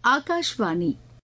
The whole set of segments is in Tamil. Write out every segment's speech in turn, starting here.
ஆகாஷ்வாணி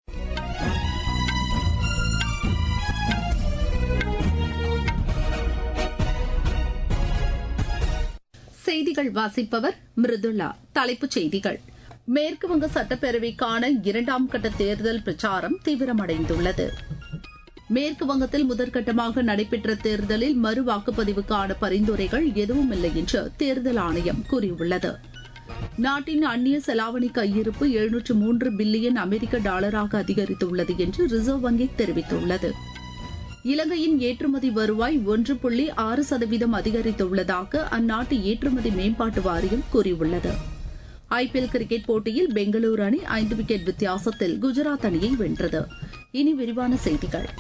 செய்திகள் வாசிப்பவர் மிருதுளா தலைப்புச் செய்திகள் மேற்குவங்க சட்டப்பேரவைக்கான இரண்டாம் கட்ட தேர்தல் பிரச்சாரம் தீவிரமடைந்துள்ளது மேற்கு வங்கத்தில் முதற்கட்டமாக நடைபெற்ற தேர்தலில் மறு வாக்குப்பதிவுக்கான பரிந்துரைகள் எதுவும் இல்லை என்று தேர்தல் ஆணையம் கூறியுள்ளது நாட்டின் அந்நிய செலாவணி கையிருப்பு எழுநூற்று மூன்று பில்லியன் அமெரிக்க டாலராக அதிகரித்துள்ளது என்று ரிசர்வ் வங்கி தெரிவித்துள்ளது இலங்கையின் ஏற்றுமதி வருவாய் ஒன்று புள்ளி ஆறு சதவீதம் அதிகரித்துள்ளதாக அந்நாட்டு ஏற்றுமதி மேம்பாட்டு வாரியம் கூறியுள்ளது ஐபிஎல் கிரிக்கெட் போட்டியில் பெங்களூரு அணி ஐந்து விக்கெட் வித்தியாசத்தில் குஜராத் அணியை வென்றது இனி விரிவான செய்திகள்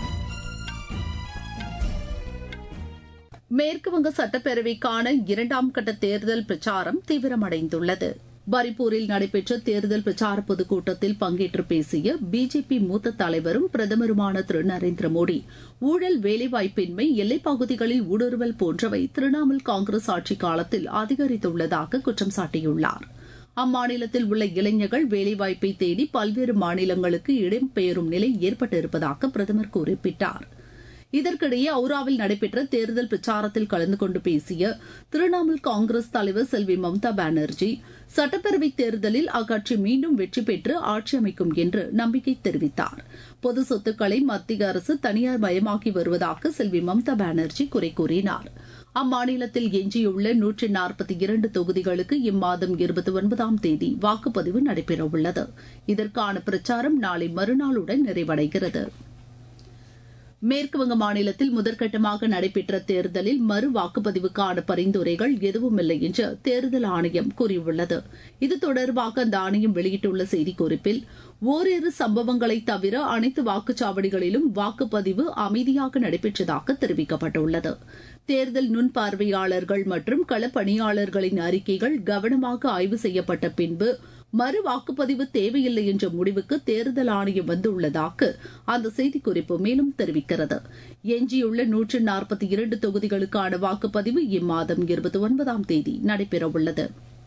மேற்குவங்க சட்டப்பேரவைக்கான இரண்டாம் கட்ட தேர்தல் பிரச்சாரம் தீவிரமடைந்துள்ளது பரிப்பூரில் நடைபெற்ற தேர்தல் பிரச்சார பொதுக்கூட்டத்தில் பங்கேற்று பேசிய பிஜேபி மூத்த தலைவரும் பிரதமருமான திரு நரேந்திர மோடி ஊழல் வேலைவாய்ப்பின்மை எல்லைப் பகுதிகளில் ஊடுருவல் போன்றவை திரிணாமுல் காங்கிரஸ் ஆட்சி காலத்தில் அதிகரித்துள்ளதாக குற்றம் சாட்டியுள்ளார் அம்மாநிலத்தில் உள்ள இளைஞர்கள் வேலைவாய்ப்பை தேடி பல்வேறு மாநிலங்களுக்கு இடம்பெயரும் நிலை ஏற்பட்டிருப்பதாக பிரதமர் குறிப்பிட்டார் இதற்கிடையே அவுராவில் நடைபெற்ற தேர்தல் பிரச்சாரத்தில் கலந்து கொண்டு பேசிய திரிணாமுல் காங்கிரஸ் தலைவர் செல்வி மம்தா பானர்ஜி சட்டப்பேரவைத் தேர்தலில் அக்கட்சி மீண்டும் வெற்றி பெற்று ஆட்சி அமைக்கும் என்று நம்பிக்கை தெரிவித்தார் பொது சொத்துக்களை மத்திய அரசு தனியார் மயமாக்கி வருவதாக செல்வி மம்தா பானர்ஜி குறை கூறினார் அம்மாநிலத்தில் எஞ்சியுள்ள நூற்றி நாற்பத்தி இரண்டு தொகுதிகளுக்கு இம்மாதம் இருபத்தி ஒன்பதாம் தேதி வாக்குப்பதிவு நடைபெறவுள்ளது இதற்கான பிரச்சாரம் நாளை மறுநாளுடன் நிறைவடைகிறது மேற்குவங்க மாநிலத்தில் முதற்கட்டமாக நடைபெற்ற தேர்தலில் மறு வாக்குப்பதிவுக்கான பரிந்துரைகள் எதுவுமில்லை என்று தேர்தல் ஆணையம் கூறியுள்ளது இது தொடர்பாக அந்த ஆணையம் வெளியிட்டுள்ள செய்திக்குறிப்பில் ஓரிரு சம்பவங்களை தவிர அனைத்து வாக்குச்சாவடிகளிலும் வாக்குப்பதிவு அமைதியாக நடைபெற்றதாக தெரிவிக்கப்பட்டுள்ளது தேர்தல் நுண்பார்வையாளர்கள் மற்றும் களப்பணியாளர்களின் அறிக்கைகள் கவனமாக ஆய்வு செய்யப்பட்ட பின்பு மறு வாக்குப்பதிவு தேவையில்லை என்ற முடிவுக்கு தேர்தல் ஆணையம் வந்துள்ளதாக அந்த செய்திக்குறிப்பு மேலும் தெரிவிக்கிறது எஞ்சியுள்ள நூற்று நாற்பத்தி இரண்டு தொகுதிகளுக்கான வாக்குப்பதிவு இம்மாதம் இருபத்தி ஒன்பதாம் தேதி நடைபெறவுள்ளது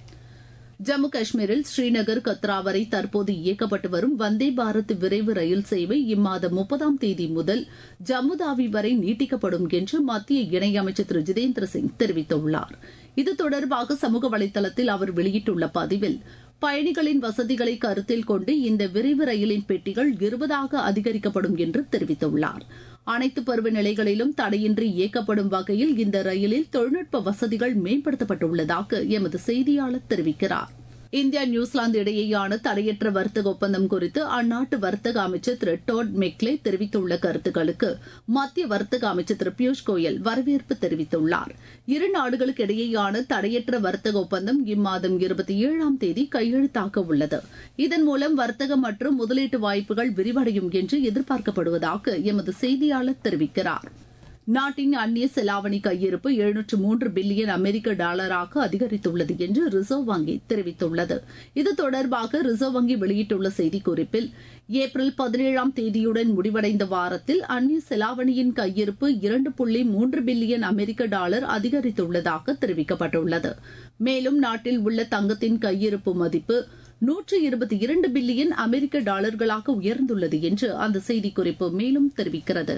ஜம்மு காஷ்மீரில் ஸ்ரீநகர் கத்ரா வரை தற்போது இயக்கப்பட்டு வரும் வந்தே பாரத் விரைவு ரயில் சேவை இம்மாதம் முப்பதாம் தேதி முதல் ஜம்மு தாவி வரை நீட்டிக்கப்படும் என்று மத்திய இணையமைச்சர் திரு ஜிதேந்திர சிங் தெரிவித்துள்ளார் இது தொடர்பாக சமூக வலைதளத்தில் அவர் வெளியிட்டுள்ள பதிவில் பயணிகளின் வசதிகளை கருத்தில் கொண்டு இந்த விரைவு ரயிலின் பெட்டிகள் இருபதாக அதிகரிக்கப்படும் என்று தெரிவித்துள்ளார் அனைத்து பருவநிலைகளிலும் தடையின்றி இயக்கப்படும் வகையில் இந்த ரயிலில் தொழில்நுட்ப வசதிகள் மேம்படுத்தப்பட்டுள்ளதாக எமது செய்தியாளர் தெரிவிக்கிறார் இந்தியா நியூசிலாந்து இடையேயான தடையற்ற வர்த்தக ஒப்பந்தம் குறித்து அந்நாட்டு வர்த்தக அமைச்சர் திரு டோட் மெக்லே தெரிவித்துள்ள கருத்துக்களுக்கு மத்திய வர்த்தக அமைச்சர் திரு பியூஷ் கோயல் வரவேற்பு தெரிவித்துள்ளார் இரு நாடுகளுக்கு இடையேயான தடையற்ற வர்த்தக ஒப்பந்தம் இம்மாதம் இருபத்தி ஏழாம் தேதி கையெழுத்தாக உள்ளது இதன் மூலம் வர்த்தகம் மற்றும் முதலீட்டு வாய்ப்புகள் விரிவடையும் என்று எதிர்பார்க்கப்படுவதாக எமது செய்தியாளர் தெரிவிக்கிறார் நாட்டின் அந்நிய செலாவணி கையிருப்பு எழுநூற்று மூன்று பில்லியன் அமெரிக்க டாலராக அதிகரித்துள்ளது என்று ரிசர்வ் வங்கி தெரிவித்துள்ளது இது தொடர்பாக ரிசர்வ் வங்கி வெளியிட்டுள்ள செய்திக்குறிப்பில் ஏப்ரல் பதினேழாம் தேதியுடன் முடிவடைந்த வாரத்தில் அந்நிய செலாவணியின் கையிருப்பு இரண்டு புள்ளி மூன்று பில்லியன் அமெரிக்க டாலர் அதிகரித்துள்ளதாக தெரிவிக்கப்பட்டுள்ளது மேலும் நாட்டில் உள்ள தங்கத்தின் கையிருப்பு மதிப்பு நூற்று இருபத்தி இரண்டு பில்லியன் அமெரிக்க டாலர்களாக உயர்ந்துள்ளது என்று அந்த செய்திக்குறிப்பு மேலும் தெரிவிக்கிறது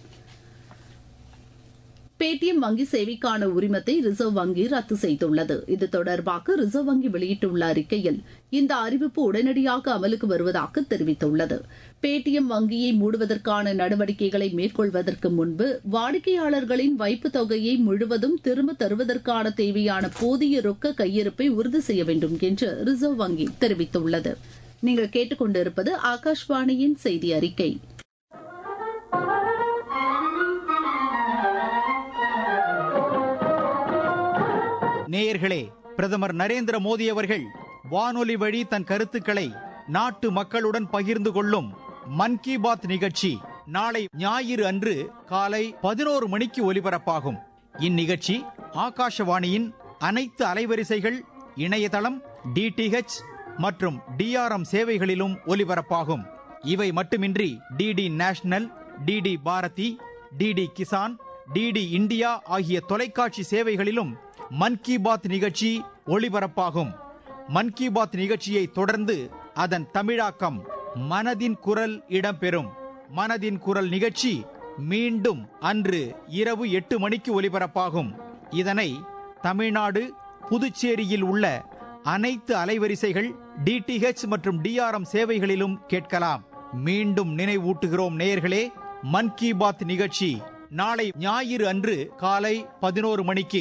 பேடிஎம் வங்கி சேவைக்கான உரிமத்தை ரிசர்வ் வங்கி ரத்து செய்துள்ளது இது தொடர்பாக ரிசர்வ் வங்கி வெளியிட்டுள்ள அறிக்கையில் இந்த அறிவிப்பு உடனடியாக அமலுக்கு வருவதாக தெரிவித்துள்ளது பேடிஎம் வங்கியை மூடுவதற்கான நடவடிக்கைகளை மேற்கொள்வதற்கு முன்பு வாடிக்கையாளர்களின் வைப்பு தொகையை முழுவதும் திரும்ப தருவதற்கான தேவையான போதிய ரொக்க கையிருப்பை உறுதி செய்ய வேண்டும் என்று ரிசர்வ் வங்கி தெரிவித்துள்ளது நீங்கள் கேட்டுக்கொண்டிருப்பது ஆகாஷ்வாணியின் செய்தி அறிக்கை நேயர்களே பிரதமர் நரேந்திர மோடி அவர்கள் வானொலி வழி தன் கருத்துக்களை நாட்டு மக்களுடன் பகிர்ந்து கொள்ளும் மன் கி பாத் நிகழ்ச்சி நாளை ஞாயிறு அன்று காலை பதினோரு மணிக்கு ஒலிபரப்பாகும் இந்நிகழ்ச்சி ஆகாஷவாணியின் அனைத்து அலைவரிசைகள் இணையதளம் டிடிஹெச் மற்றும் டிஆர்எம் சேவைகளிலும் ஒலிபரப்பாகும் இவை மட்டுமின்றி DD National DD Bharati DD Kisan DD India ஆகிய தொலைக்காட்சி சேவைகளிலும் மன் கி பாத் நிகழ்ச்சி ஒளிபரப்பாகும் மன் கி பாத் நிகழ்ச்சியை தொடர்ந்து அதன் தமிழாக்கம் மனதின் குரல் இடம்பெறும் மனதின் குரல் நிகழ்ச்சி மீண்டும் அன்று இரவு எட்டு மணிக்கு ஒலிபரப்பாகும் இதனை தமிழ்நாடு புதுச்சேரியில் உள்ள அனைத்து அலைவரிசைகள் டிடிஹெச் மற்றும் டிஆர்எம் சேவைகளிலும் கேட்கலாம் மீண்டும் நினைவூட்டுகிறோம் நேயர்களே மன் கி பாத் நிகழ்ச்சி நாளை ஞாயிறு அன்று காலை பதினோரு மணிக்கு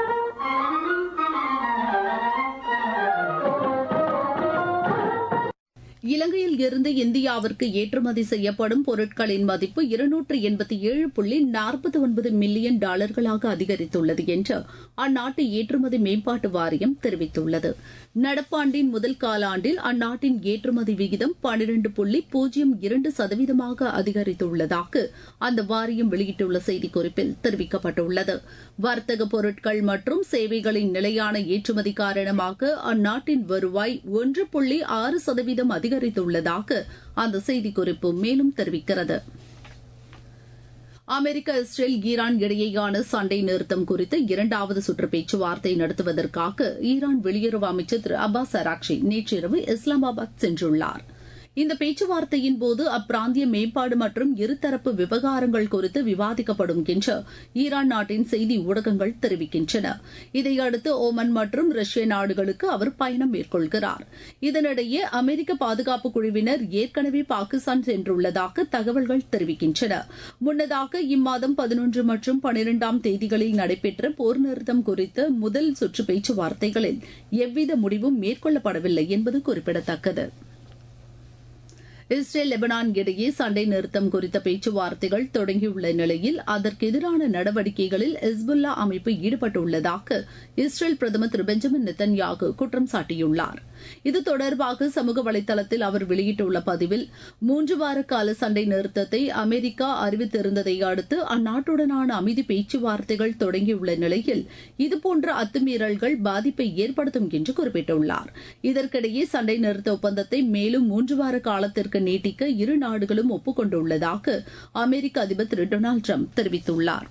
இலங்கையில் இருந்து இந்தியாவிற்கு ஏற்றுமதி செய்யப்படும் பொருட்களின் மதிப்பு இருநூற்று எண்பத்தி ஏழு புள்ளி நாற்பத்தி ஒன்பது மில்லியன் டாலர்களாக அதிகரித்துள்ளது என்று அந்நாட்டு ஏற்றுமதி மேம்பாட்டு வாரியம் தெரிவித்துள்ளது நடப்பாண்டின் முதல் காலாண்டில் அந்நாட்டின் ஏற்றுமதி விகிதம் பனிரண்டு புள்ளி பூஜ்ஜியம் இரண்டு சதவீதமாக அதிகரித்துள்ளதாக அந்த வாரியம் வெளியிட்டுள்ள செய்திக்குறிப்பில் தெரிவிக்கப்பட்டுள்ளது வர்த்தக பொருட்கள் மற்றும் சேவைகளின் நிலையான ஏற்றுமதி காரணமாக அந்நாட்டின் வருவாய் ஒன்று புள்ளி ஆறு சதவீதம் அதிகரித்துள்ளதாக அந்த செய்திக்குறிப்பு மேலும் தெரிவிக்கிறது அமெரிக்கா இஸ்ரேல் ஈரான் இடையேயான சண்டை நிறுத்தம் குறித்து இரண்டாவது சுற்று பேச்சுவார்த்தை நடத்துவதற்காக ஈரான் வெளியுறவு அமைச்சர் திரு அப்பாஸ் அராக்ஷி நேற்றிரவு இஸ்லாமாபாத் சென்றுள்ளார் இந்த பேச்சுவார்த்தையின் போது அப்பிராந்திய மேம்பாடு மற்றும் இருதரப்பு விவகாரங்கள் குறித்து விவாதிக்கப்படும் என்று ஈரான் நாட்டின் செய்தி ஊடகங்கள் தெரிவிக்கின்றன இதையடுத்து ஓமன் மற்றும் ரஷ்ய நாடுகளுக்கு அவர் பயணம் மேற்கொள்கிறார் இதனிடையே அமெரிக்க பாதுகாப்பு குழுவினர் ஏற்கனவே பாகிஸ்தான் சென்றுள்ளதாக தகவல்கள் தெரிவிக்கின்றன முன்னதாக இம்மாதம் பதினொன்று மற்றும் பனிரெண்டாம் தேதிகளில் நடைபெற்ற போர் நிறுத்தம் குறித்த முதல் சுற்று பேச்சுவார்த்தைகளில் எவ்வித முடிவும் மேற்கொள்ளப்படவில்லை என்பது குறிப்பிடத்தக்கது இஸ்ரேல் லெபனான் இடையே சண்டை நிறுத்தம் குறித்த பேச்சுவார்த்தைகள் தொடங்கியுள்ள நிலையில் அதற்கு எதிரான நடவடிக்கைகளில் ஹிஸ்புல்லா அமைப்பு ஈடுபட்டுள்ளதாக இஸ்ரேல் பிரதமர் திரு பெஞ்சமின் நெத்தன்யாகு குற்றம் சாட்டியுள்ளார் இது தொடர்பாக சமூக வலைதளத்தில் அவர் வெளியிட்டுள்ள பதிவில் மூன்று வார கால சண்டை நிறுத்தத்தை அமெரிக்கா அறிவித்திருந்ததை அடுத்து அந்நாட்டுடனான அமைதி பேச்சுவார்த்தைகள் தொடங்கியுள்ள நிலையில் இதுபோன்ற அத்துமீறல்கள் பாதிப்பை ஏற்படுத்தும் என்று குறிப்பிட்டுள்ளார் இதற்கிடையே சண்டை நிறுத்த ஒப்பந்தத்தை மேலும் மூன்று வார காலத்திற்கு நீட்டிக்க இரு நாடுகளும் ஒப்புக்கொண்டுள்ளதாக அமெரிக்க அதிபர் திரு டொனால்டு ட்ரம்ப் தெரிவித்துள்ளார்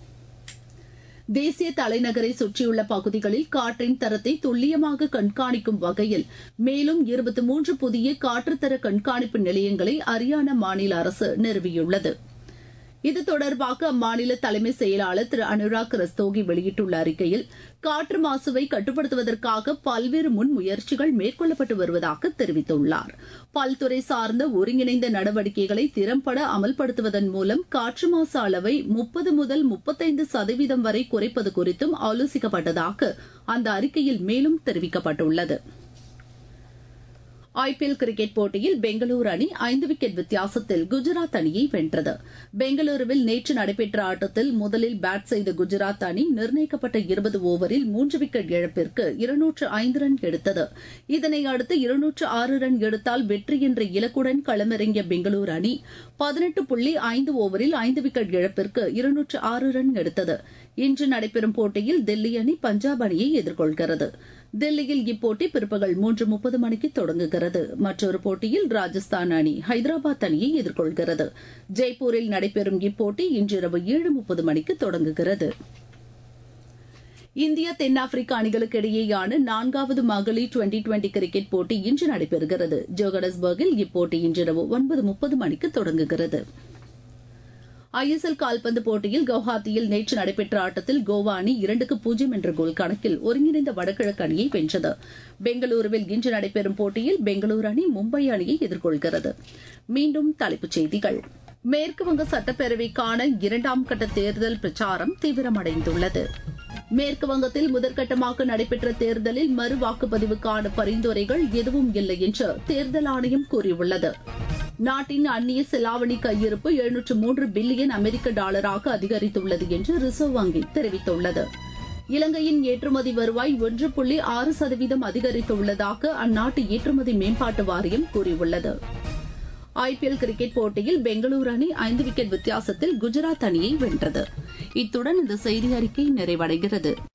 தேசிய தலைநகரை சுற்றியுள்ள பகுதிகளில் காற்றின் தரத்தை துல்லியமாக கண்காணிக்கும் வகையில் மேலும் இருபத்தி மூன்று புதிய காற்றுத்தர கண்காணிப்பு நிலையங்களை ஹரியானா மாநில அரசு நிறுவியுள்ளது இது தொடர்பாக அம்மாநில தலைமை செயலாளர் திரு அனுராக் ரஸ்தோகி வெளியிட்டுள்ள அறிக்கையில் காற்று மாசுவை கட்டுப்படுத்துவதற்காக பல்வேறு முன்முயற்சிகள் மேற்கொள்ளப்பட்டு வருவதாக தெரிவித்துள்ளார் பல்துறை சார்ந்த ஒருங்கிணைந்த நடவடிக்கைகளை திறம்பட அமல்படுத்துவதன் மூலம் காற்று மாசு அளவை முப்பது முதல் முப்பத்தைந்து சதவீதம் வரை குறைப்பது குறித்தும் ஆலோசிக்கப்பட்டதாக அந்த அறிக்கையில் மேலும் தெரிவிக்கப்பட்டுள்ளது ஐபிஎல் கிரிக்கெட் போட்டியில் பெங்களூரு அணி ஐந்து விக்கெட் வித்தியாசத்தில் குஜராத் அணியை வென்றது பெங்களூருவில் நேற்று நடைபெற்ற ஆட்டத்தில் முதலில் பேட் செய்த குஜராத் அணி நிர்ணயிக்கப்பட்ட இருபது ஓவரில் மூன்று விக்கெட் இழப்பிற்கு இருநூற்று ஐந்து ரன் எடுத்தது இதனை அடுத்து இருநூற்று ஆறு ரன் எடுத்தால் வெற்றி என்ற இலக்குடன் களமிறங்கிய பெங்களூரு அணி பதினெட்டு புள்ளி ஐந்து ஓவரில் ஐந்து விக்கெட் இழப்பிற்கு இருநூற்று ஆறு ரன் எடுத்தது இன்று நடைபெறும் போட்டியில் தில்லி அணி பஞ்சாப் அணியை எதிர்கொள்கிறது தில்லியில் இப்போட்டி பிற்பகல் மூன்று முப்பது மணிக்கு தொடங்குகிறது மற்றொரு போட்டியில் ராஜஸ்தான் அணி ஹைதராபாத் அணியை எதிர்கொள்கிறது ஜெய்ப்பூரில் நடைபெறும் இப்போட்டி இன்றிரவு ஏழு முப்பது மணிக்கு தொடங்குகிறது இந்தியா தென்னாப்பிரிக்கா அணிகளுக்கு இடையேயான நான்காவது மகளிர் டுவெண்டி டுவெண்டி கிரிக்கெட் போட்டி இன்று நடைபெறுகிறது ஜோகனஸ்பர்கில் இப்போட்டி இன்றிரவு ஒன்பது முப்பது மணிக்கு தொடங்குகிறது ஐஎஸ்எல் கால்பந்து போட்டியில் கவுஹாத்தியில் நேற்று நடைபெற்ற ஆட்டத்தில் கோவா அணி இரண்டுக்கு பூஜ்ஜியம் என்ற கோல் கணக்கில் ஒருங்கிணைந்த வடகிழக்கு அணியை வென்றது பெங்களூருவில் இன்று நடைபெறும் போட்டியில் பெங்களூரு அணி மும்பை அணியை எதிர்கொள்கிறது மீண்டும் தலைப்புச் செய்திகள் மேற்குவங்க சட்டப்பேரவைக்கான இரண்டாம் கட்ட தேர்தல் பிரச்சாரம் தீவிரமடைந்துள்ளது மேற்கு வங்கத்தில் முதற்கட்டமாக நடைபெற்ற தேர்தலில் மறு வாக்குப்பதிவுக்கான பரிந்துரைகள் எதுவும் இல்லை என்று தேர்தல் ஆணையம் கூறியுள்ளது நாட்டின் அந்நிய செலாவணி கையிருப்பு எழுநூற்று மூன்று பில்லியன் அமெரிக்க டாலராக அதிகரித்துள்ளது என்று ரிசர்வ் வங்கி தெரிவித்துள்ளது இலங்கையின் ஏற்றுமதி வருவாய் ஒன்று புள்ளி ஆறு சதவீதம் அதிகரித்துள்ளதாக அந்நாட்டு ஏற்றுமதி மேம்பாட்டு வாரியம் கூறியுள்ளது ஐபிஎல் கிரிக்கெட் போட்டியில் பெங்களூரு அணி ஐந்து விக்கெட் வித்தியாசத்தில் குஜராத் அணியை வென்றது இத்துடன் இந்த செய்தி அறிக்கை நிறைவடைகிறது